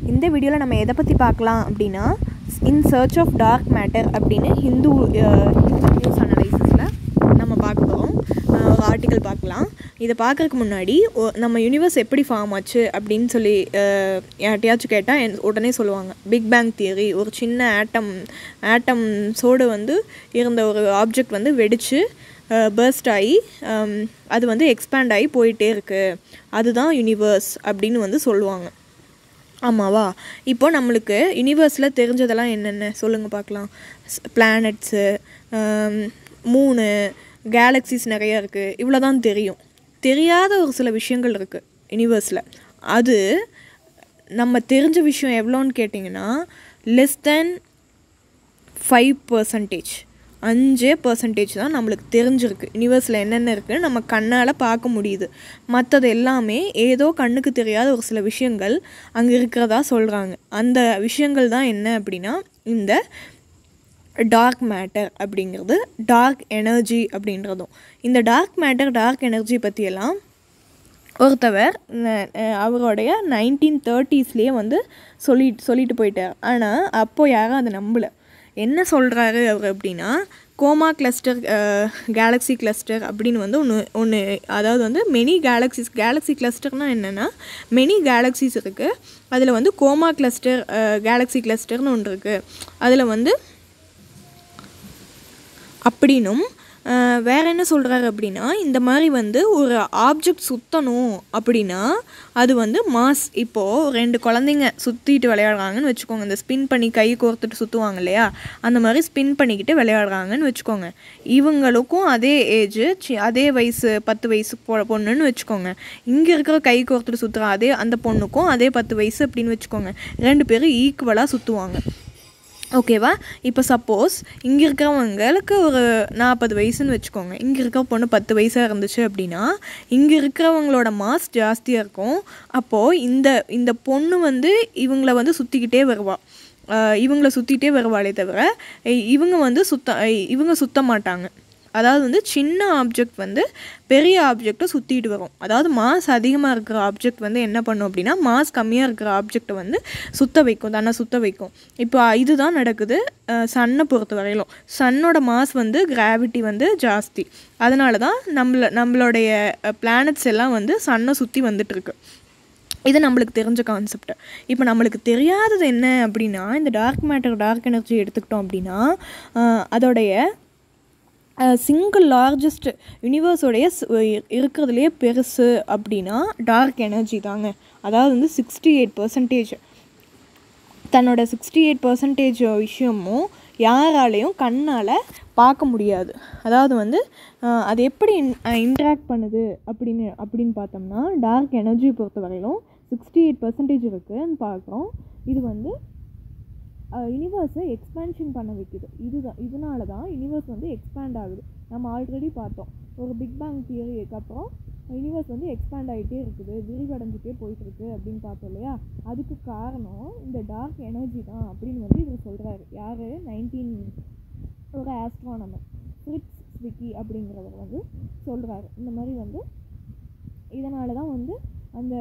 இந்த வீடியோவில் நம்ம எதை பற்றி பார்க்கலாம் அப்படின்னா in search of dark matter அப்படின்னு ஹிந்து அஹ், ஹிந்து நியூஸ் அனலைசிஸில் நம்ம பார்க்க போகிறோம் ஒரு ஆர்டிக்கல் பார்க்கலாம் இதை பார்க்கறதுக்கு முன்னாடி ஒ- நம்ம யூனிவர்ஸ் எப்படி ஃபார்ம் ஆச்சு அப்படின்னு சொல்லி அஹ், யார்ட்டையாச்சும் கேட்டால் உடனே சொல்லுவாங்க பிக் பேங் தியரி ஒரு சின்ன ஆட்டம் ஆட்டம்ஸோடு வந்து இருந்த ஒரு ஆப்ஜெக்ட் வந்து வெடித்து பர்ஸ்ட் ஆகி ஹம், அது வந்து எக்ஸ்பேண்ட் ஆகி போயிட்டே இருக்குது அதுதான் யூனிவர்ஸ் அப்படின்னு வந்து சொல்லுவாங்க ஆமாவா இப்போ நம்மளுக்கு யூனிவர்ஸில் தெரிஞ்சதெல்லாம் என்னென்ன சொல்லுங்கள் பார்க்கலாம் பிளானட்ஸு மூணு கேலக்ஸிஸ் நிறைய இருக்குது இவ்வளோ தான் தெரியும் தெரியாத ஒரு சில விஷயங்கள் இருக்குது யூனிவர்ஸில் அது நம்ம தெரிஞ்ச விஷயம் எவ்வளோன்னு கேட்டிங்கன்னா லெஸ் தென் ஃபைவ் பர்சன்டேஜ் அஞ்சே பர்சன்டேஜ் தான் நம்மளுக்கு தெரிஞ்சிருக்கு யூனிவர்ஸில் என்னென்ன இருக்குன்னு நம்ம கண்ணால் பார்க்க முடியுது மற்றது எல்லாமே ஏதோ கண்ணுக்கு தெரியாத ஒரு சில விஷயங்கள் அங்கே இருக்கிறதா சொல்கிறாங்க அந்த விஷயங்கள் தான் என்ன அப்படின்னா இந்த டார்க் மேட்டர் அப்படிங்கிறது டார்க் எனர்ஜி அப்படின்றதும் இந்த டார்க் மேட்டர் டார்க் எனர்ஜி பற்றியெல்லாம் ஒருத்தவர் ந- அஹ் அவருடைய நைன்டீன் தேர்ட்டிஸ்லேயே வந்து சொல்லி சொல்லிட்டு போயிட்டார் ஆனால் அப்போ யாரும் அதை நம்பலை என்ன சொல்கிறாரு அவர் அப்படின்னா கோமா கிளஸ்டர் கேலக்ஸி கிளஸ்டர் அப்படின்னு வந்து ஒன்று ஒன்று அதாவது வந்து மெனி கேலக்ஸிஸ் கேலக்ஸி கிளஸ்டர்னால் என்னென்னா மெனி கேலக்ஸிஸ் இருக்குது அதில் வந்து கோமா கிளஸ்டர் கேலக்ஸி கிளஸ்டர்னு ஒன்று இருக்குது அதில் வந்து அப்படின்னும் அஹ், வேற என்ன சொல்கிறாரு அப்படின்னா இந்த மாதிரி வந்து ஒரு ஆப்ஜெக்ட் சுற்றணும் அப்படின்னா அது வந்து மாஸ் இப்போது ரெண்டு குழந்தைங்க சுற்றிட்டு விளையாடுறாங்கன்னு வச்சுக்கோங்க இந்த ஸ்பின் பண்ணி கை கோர்த்துட்டு சுற்றுவாங்க இல்லையா அந்த மாதிரி ஸ்பின் பண்ணிக்கிட்டு விளையாடுறாங்கன்னு வச்சுக்கோங்க இவங்களுக்கும் அதே ஏஜ் அதே வயசு பத்து வயசு பொ பொண்ணுன்னு வச்சுக்கோங்க இங்கே இருக்கிற கை கோர்த்துட்டு சுற்றுற அதே அந்த பொண்ணுக்கும் அதே பத்து வயசு அப்படின்னு வச்சுக்கோங்க ரெண்டு பேரும் ஈக்குவலாக சுற்றுவாங்க ஓகேவா இப்போ சப்போஸ் இங்கே இருக்கிறவங்களுக்கு ஒரு நாற்பது வயசுன்னு வச்சுக்கோங்க இங்கே இருக்கிற பொண்ணு பத்து வயசாக இருந்துச்சு அப்படின்னா இங்கே இருக்கிறவங்களோட மாஸ் ஜாஸ்தியாக இருக்கும் அப்போது இந்த இந்த பொண்ணு வந்து இவங்கள வந்து சுற்றிக்கிட்டே வருவா ஆஹ் இவங்கள சுற்றிட்டே வருவாளே தவிர இ- இவங்க வந்து சுத்த இ- இவங்க சுத்த மாட்டாங்க அதாவது வந்து சின்ன ஆப்ஜெக்ட் வந்து பெரிய ஆப்ஜெக்டை சுற்றிட்டு வரும் அதாவது மாஸ் அதிகமாக இருக்கிற ஆப்ஜெக்ட் வந்து என்ன பண்ணும் அப்படின்னா மாஸ் கம்மியாக இருக்கிற ஆப்ஜெக்டை வந்து சுத்த வைக்கும் தன்னை சுத்த வைக்கும் இப்போ இதுதான் நடக்குது சன்னை பொறுத்த வரையிலும் சன்னோட மாஸ் வந்து கிராவிட்டி வந்து ஜாஸ்தி அதனால தான் நம்மள நம்மளுடைய பிளானட்ஸ் எல்லாம் வந்து சன்னை சுற்றி வந்துட்டுருக்கு இது நம்மளுக்கு தெரிஞ்ச கான்செப்ட் இப்போ நம்மளுக்கு தெரியாதது என்ன அப்படின்னா இந்த டார்க் மேட்டர் டார்க் எனர்ஜி எடுத்துக்கிட்டோம் அப்படின்னா ஆஹ் அதோடைய சிங்கிள் லார்ஜஸ்ட் யூனிவர்ஸோடைய இருக்கிறதுலையே பெருசு அப்படின்னா டார்க் எனர்ஜி தாங்க அதாவது வந்து சிக்ஸ்டி எயிட் பர்சன்டேஜ் தன்னோட சிக்ஸ்டி எயிட் பர்சன்டேஜ் விஷயமும் யாராலையும் கண்ணால் பார்க்க முடியாது அதாவது வந்து ஆஹ், அது எப்படி இன்ட்ராக்ட் பண்ணுது அப்படின்னு அப்படின்னு பார்த்தோம்னா டார்க் எனர்ஜி பொறுத்த வரையிலும் சிக்ஸ்டி எயிட் பர்சன்டேஜ் இருக்குன்னு பார்க்குறோம் இது வந்து யூனிவர்ஸை எக்ஸ்பேன்ஷன் பண்ண வைக்குது இதுதான் இதனால தான் யூனிவர்ஸ் வந்து எக்ஸ்பேண்ட் ஆகுது நம்ம ஆல்ரெடி பார்த்தோம் ஒரு பிக் பேங் தியரிக்கு அப்புறம் யூனிவர்ஸ் வந்து எக்ஸ்பேண்ட் ஆகிட்டே இருக்குது விரிவடைஞ்சிட்டே போயிட்டு இருக்கு அப்படின்னு பார்த்தோம் இல்லையா அதுக்கு காரணம் இந்த டார்க் எனர்ஜி தான் அப்படின்னு வந்து இவர் சொல்கிறாரு யார் நைன்டீன் ஒரு ஆஸ்ட்ரானமர் ஃப்ரிட்ஸ் ஸ்விக்கி அப்படிங்கிறவர் வந்து சொல்கிறாரு இந்த மாதிரி வந்து இதனால தான் வந்து அந்த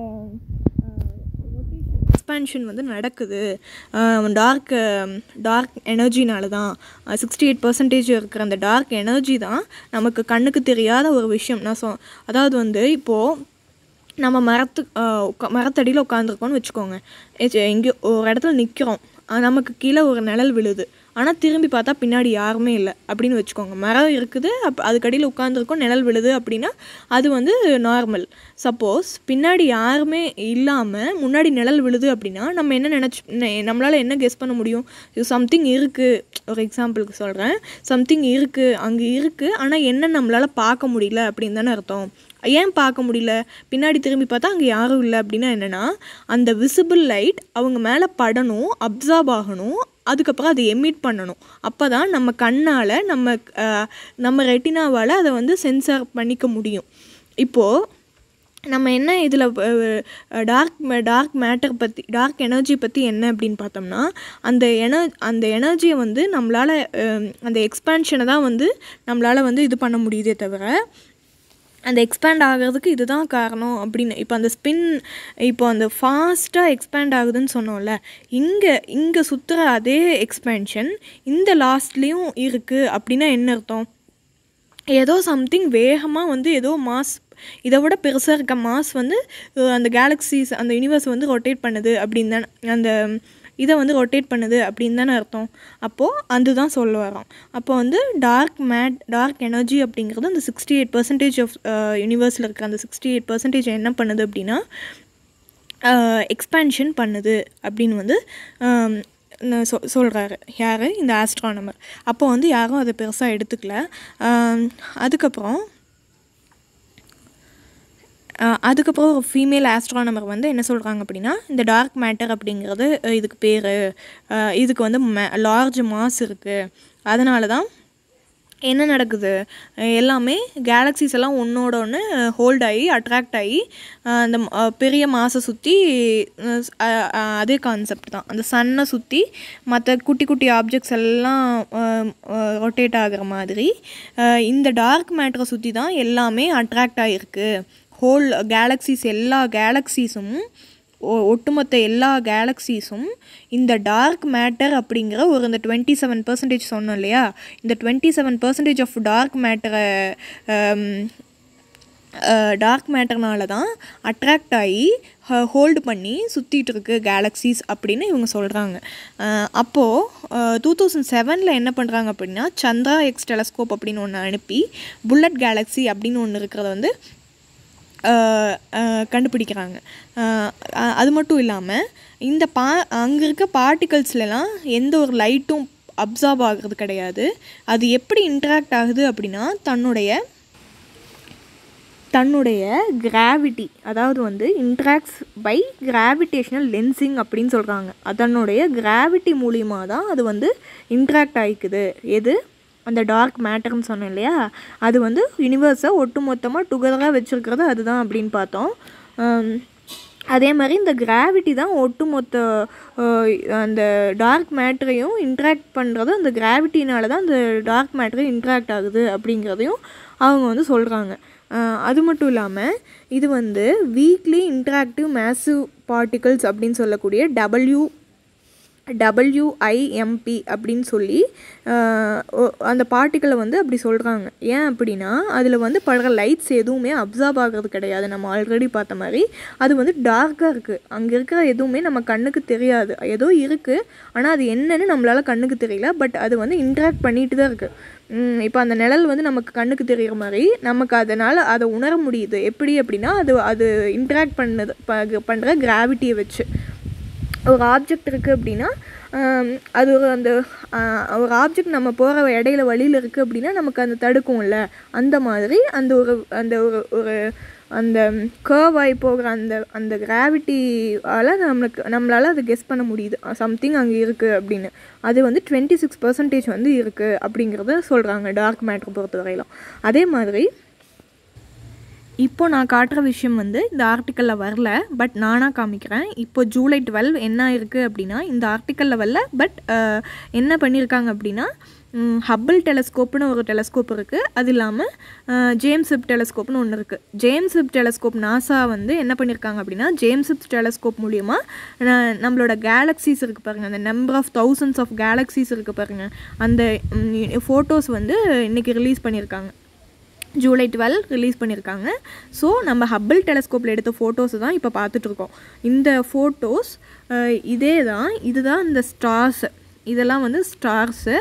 எக்ஸ்பேன்ஷன் வந்து நடக்குது டார்க் டார்க் எனர்ஜினால தான் சிக்ஸ்டி எயிட் பர்சன்டேஜ் இருக்கிற அந்த டார்க் எனர்ஜி தான் நமக்கு கண்ணுக்கு தெரியாத ஒரு விஷயம் நான் சொ அதாவது வந்து இப்போது நம்ம மரத்து ஆஹ் உக்கா மரத்தடியில் உட்காந்துருக்கோம்னு வச்சுக்கோங்க எங்கேயோ ஒரு இடத்துல நிற்கிறோம் நமக்கு கீழே ஒரு நிழல் விழுது ஆனால் திரும்பி பார்த்தா பின்னாடி யாருமே இல்லை அப்படின்னு வச்சுக்கோங்க மரம் இருக்குது அப் அதுக்கடியில் உட்காந்துருக்கோம் நிழல் விழுது அப்படின்னா அது வந்து நார்மல் சப்போஸ் பின்னாடி யாருமே இல்லாமல் முன்னாடி நிழல் விழுது அப்படின்னா நம்ம என்ன நினச்சி நம்மளால் என்ன கெஸ் பண்ண முடியும் இது சம்திங் இருக்குது ஒரு எக்ஸாம்பிளுக்கு சொல்கிறேன் சம்திங் இருக்குது அங்கே இருக்குது ஆனால் என்ன நம்மளால் பார்க்க முடியல அப்படின்னு தானே அர்த்தம் ஏன் பார்க்க முடியல பின்னாடி திரும்பி பார்த்தா அங்கே யாரும் இல்லை அப்படின்னா என்னென்னா அந்த விசிபிள் லைட் அவங்க மேலே படணும் அப்சார்ப் ஆகணும் அதுக்கப்புறம் அதை எமிட் பண்ணணும் அப்போ தான் நம்ம கண்ணால் நம்ம அஹ், நம்ம ரெட்டினாவால் அதை வந்து சென்சார் பண்ணிக்க முடியும் இப்போது நம்ம என்ன இதில் டார்க் டார்க் மேட்டர் பற்றி டார்க் எனர்ஜி பற்றி என்ன அப்படின்னு பார்த்தோம்னா அந்த என அந்த எனர்ஜியை வந்து நம்மளால் அந்த எக்ஸ்பேன்ஷனை தான் வந்து நம்மளால் வந்து இது பண்ண முடியுதே தவிர அந்த எக்ஸ்பேண்ட் ஆகிறதுக்கு இதுதான் காரணம் அப்படின்னு இப்போ அந்த ஸ்பின் இப்போ அந்த ஃபாஸ்ட்டாக எக்ஸ்பேண்ட் ஆகுதுன்னு சொன்னோம்ல இங்கே இங்கே சுற்றுற அதே எக்ஸ்பேன்ஷன் இந்த லாஸ்ட்லேயும் இருக்குது அப்படின்னா என்ன அர்த்தம் ஏதோ சம்திங் வேகமாக வந்து ஏதோ மாஸ் இதை விட பெருசாக இருக்க மாஸ் வந்து அஹ், அந்த கேலக்ஸிஸ் அந்த யூனிவர்ஸ் வந்து ரொட்டேட் பண்ணுது அப்படின்னு தானே அந்த இதை வந்து ரொட்டேட் பண்ணுது அப்படின்னு தானே அர்த்தம் அப்போது அதுதான் சொல்ல வரோம் அப்போ வந்து டார்க் மேட் டார்க் எனர்ஜி அப்படிங்கிறது அந்த சிக்ஸ்டி எயிட் பர்சன்டேஜ் ஆஃப் யூனிவர்ஸில் இருக்கிற அந்த சிக்ஸ்டி எயிட் பர்சன்டேஜ் என்ன பண்ணுது அப்படின்னா எக்ஸ்பேன்ஷன் பண்ணுது அப்படின்னு வந்து ஆம், ந- சொ சொல்கிறாரு யார் இந்த ஆஸ்ட்ரானமர் அப்போ வந்து யாரும் அதை பெருசாக எடுத்துக்கல ஆம், அதுக்கப்புறம் ஆஹ் அதுக்கப்புறம் ஒரு ஃபீமேல் ஆஸ்ட்ரானமர் வந்து என்ன சொல்கிறாங்க அப்படின்னா இந்த டார்க் மேட்டர் அப்படிங்கிறது அஹ் இதுக்கு பேர் இதுக்கு வந்து லார்ஜ் மாஸ் இருக்குது அதனால தான் என்ன நடக்குது அஹ் எல்லாமே கேலக்ஸிஸ் எல்லாம் ஒன்றோட ஒன்று ஹோல்ட் ஆகி அட்ராக்ட் ஆகி அஹ் அந்த ம- அஹ் பெரிய மாசை சுற்றி அதே கான்செப்ட் தான் அந்த சன்னை சுற்றி மற்ற குட்டி குட்டி ஆப்ஜெக்ட்ஸ் எல்லாம் ரொட்டேட் ஆகுற மாதிரி அஹ் இந்த டார்க் மேட்டரை சுற்றி தான் எல்லாமே அட்ராக்ட் ஆகிருக்கு ஹோல் கேலக்ஸிஸ் எல்லா கேலக்ஸிஸும் ஒ- ஒட்டுமொத்த எல்லா கேலக்ஸிஸும் இந்த டார்க் மேட்டர் அப்படிங்கிற ஒரு இந்த டுவெண்ட்டி செவன் பர்சன்டேஜ் சொன்னோம் இல்லையா இந்த twenty seven percentage of dark மேட்டரை டார்க் மேட்டர்னால தான் அட்ராக்ட் ஆகி ஹோல்டு பண்ணி சுற்றிட்டு இருக்கு கேலக்ஸிஸ் அப்படின்னு இவங்க சொல்கிறாங்க அப்போது டூ தௌசண்ட் செவனில் என்ன பண்ணுறாங்க அப்படின்னா சந்திரா எக்ஸ் டெலஸ்கோப் அப்படின்னு ஒன்று அனுப்பி புல்லட் கேலக்ஸி அப்படின்னு ஒன்று இருக்கிறத வந்து அஹ், அஹ், கண்டுபிடிக்கிறாங்க அஹ், அ- அது மட்டும் இல்லாமல் இந்த பா அங்கே இருக்க பார்ட்டிகல்ஸ்லாம் எந்த ஒரு லைட்டும் அப்சார்ப் ஆகுறது கிடையாது அது எப்படி இன்ட்ராக்ட் ஆகுது அப்படின்னா தன்னுடைய தன்னுடைய கிராவிட்டி அதாவது வந்து இன்ட்ராக்ட்ஸ் பை கிராவிடேஷனல் லென்சிங் அப்படின்னு சொல்கிறாங்க அதனுடைய கிராவிட்டி மூலியமாக தான் அது வந்து இன்ட்ராக்ட் ஆகிக்குது எது அந்த டார்க் மேட்டர்னு சொன்னேன் இல்லையா அது வந்து யூனிவர்ஸை ஒட்டு மொத்தமாக டுகெதராக வச்சுருக்கிறது அதுதான் அப்படின்னு பார்த்தோம் ஆம், அதே மாதிரி இந்த கிராவிட்டி தான் ஒட்டுமொத்த அஹ், அந்த டார்க் மேட்டரையும் இன்ட்ராக்ட் பண்ணுறது அந்த கிராவிட்டினால தான் அந்த டார்க் மேட்டரை இன்ட்ராக்ட் ஆகுது அப்படிங்கிறதையும் அவங்க வந்து சொல்கிறாங்க அது மட்டும் இல்லாமல் இது வந்து வீக்லி இன்ட்ராக்டிவ் மேசிவ் பார்ட்டிகல்ஸ் அப்படின்னு சொல்லக்கூடிய டபிள்யூ டபிள்யூஐஎம்பி அப்படின்னு சொல்லி ஆஹ், ஒ- அந்த பார்ட்டிக்கலை வந்து அப்படி சொல்கிறாங்க ஏன் அப்படின்னா அதில் வந்து படுற லைட்ஸ் எதுவுமே அப்சார்ப் ஆகிறது கிடையாது நம்ம ஆல்ரெடி பார்த்த மாதிரி அது வந்து டார்க்காக இருக்குது அங்கே இருக்கிற எதுவுமே நம்ம கண்ணுக்கு தெரியாது ஏதோ இருக்குது ஆனால் அது என்னன்னு நம்மளால கண்ணுக்கு தெரியல பட் அது வந்து இன்ட்ராக்ட் பண்ணிட்டு தான் இருக்குது இப்போ அந்த நிழல் வந்து நமக்கு கண்ணுக்கு தெரிகிற மாதிரி நமக்கு அதனால் அதை உணர முடியுது எப்படி அப்படின்னா அது அது இன்ட்ராக்ட் பண்ணது ப பண்ணுற கிராவிட்டியை வச்சு ஒரு ஆப்ஜெக்ட் இருக்குது அப்படின்னா ஆம், அது ஒரு அந்த ஆ, ஒரு ஆப்ஜெக்ட் நம்ம போகிற இடையில வழியில் இருக்குது அப்படின்னா நமக்கு அந்த தடுக்கும்ல அந்த மாதிரி அந்த ஒரு அந்த ஒரு ஒரு அந்த கேர்வ் ஆகி போகிற அந்த அந்த கிராவிட்டியால் நம்மளுக்கு நம்மளால் அதை கெஸ் பண்ண முடியுது சம்திங் அங்கே இருக்குது அப்படின்னு அது வந்து டுவெண்ட்டி சிக்ஸ் பர்சன்டேஜ் வந்து இருக்குது அப்படிங்கிறத சொல்கிறாங்க டார்க் மேட்ரு பொறுத்த வரையிலும் அதே மாதிரி இப்போ நான் காட்டுற விஷயம் வந்து இந்த ஆர்டிக்கலில் வரல பட் நானாக காமிக்கிறேன் இப்போ ஜூலை டுவெல் என்ன இருக்குது அப்படின்னா இந்த ஆர்டிக்கலில் வரல பட் என்ன பண்ணியிருக்காங்க அப்படின்னா ஹப்பிள் டெலஸ்கோப்னு ஒரு டெலஸ்கோப் இருக்குது அது இல்லாமல் ஜேம்ஸ் வெப் டெலஸ்கோப்னு ஒன்று இருக்குது ஜேம்ஸ் வெப் டெலஸ்கோப் நாசா வந்து என்ன பண்ணியிருக்காங்க அப்படின்னா ஜேம்ஸ் வெப் டெலஸ்கோப் மூலியமாக நம்மளோட கேலக்ஸிஸ் இருக்குது பாருங்கள் அந்த number of thousands of galaxies இருக்குது பாருங்கள் அந்த ஃபோட்டோஸ் வந்து இன்றைக்கி ரிலீஸ் பண்ணியிருக்காங்க ஜூலை டுவெல் ரிலீஸ் பண்ணியிருக்காங்க ஸோ நம்ம ஹப்பிள் டெலஸ்கோப்பில் எடுத்த ஃபோட்டோஸ் தான் இப்போ பார்த்துட்ருக்கோம் இந்த ஃபோட்டோஸ் இதே தான் இதுதான் இந்த ஸ்டார்ஸ் இதெல்லாம் வந்து ஸ்டார்ஸு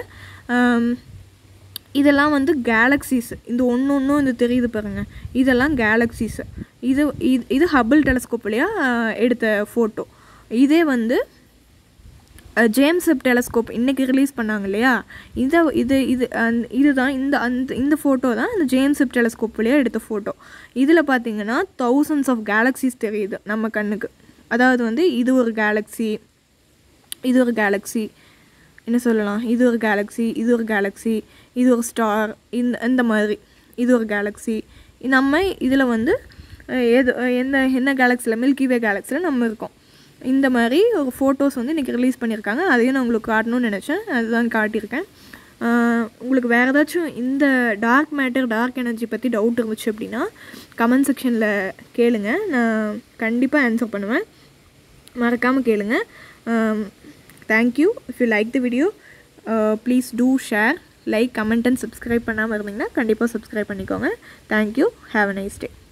இதெல்லாம் வந்து கேலக்ஸிஸ் இந்த ஒன்று ஒன்றும் இந்த தெரியுது பாருங்கள் இதெல்லாம் கேலக்ஸிஸு இது இது இது ஹப்பிள் டெலஸ்கோப் வழியாக எடுத்த ஃபோட்டோ இதே வந்து அஹ், ஜேம்ஸ் வெப் டெலஸ்கோப் இன்றைக்கி ரிலீஸ் பண்ணாங்க இல்லையா இதை இது இது அந்த இதுதான் இந்த அந்த இந்த ஃபோட்டோ தான் இந்த ஜேம்ஸ் வெப் டெலஸ்கோப் வழியாக எடுத்த ஃபோட்டோ இதில் பார்த்தீங்கன்னா தௌசண்ட்ஸ் ஆஃப் கேலக்ஸிஸ் தெரியுது நம்ம கண்ணுக்கு அதாவது வந்து இது ஒரு கேலக்ஸி இது ஒரு கேலக்ஸி என்ன சொல்லலாம் இது ஒரு கேலக்ஸி இது ஒரு கேலக்ஸி இது ஒரு ஸ்டார் இந்த இந்த மாதிரி இது ஒரு கேலக்ஸி நம்ம இதில் வந்து அஹ், எது எந்த என்ன கேலக்ஸியில் மில்கிவே கேலக்ஸியில் நம்ம இருக்கோம் இந்த மாதிரி ஒரு ஃபோட்டோஸ் வந்து இன்றைக்கி ரிலீஸ் பண்ணியிருக்காங்க அதையும் நான் உங்களுக்கு காட்டணும்னு நினச்சேன் அதுதான் காட்டியிருக்கேன் ஆஹ் உங்களுக்கு வேறு ஏதாச்சும் இந்த டார்க் மேட்டர் டார்க் எனர்ஜி பற்றி டவுட் இருந்துச்சு அப்படின்னா கமெண்ட் செக்ஷனில் கேளுங்க நான் கண்டிப்பாக ஆன்சர் பண்ணுவேன் மறக்காமல் கேளுங்க thank you if you like the video please do share like comment and subscribe பண்ணாமல் இருந்தீங்கன்னா கண்டிப்பாக சப்ஸ்கிரைப் பண்ணிக்கோங்க thank you have a nice day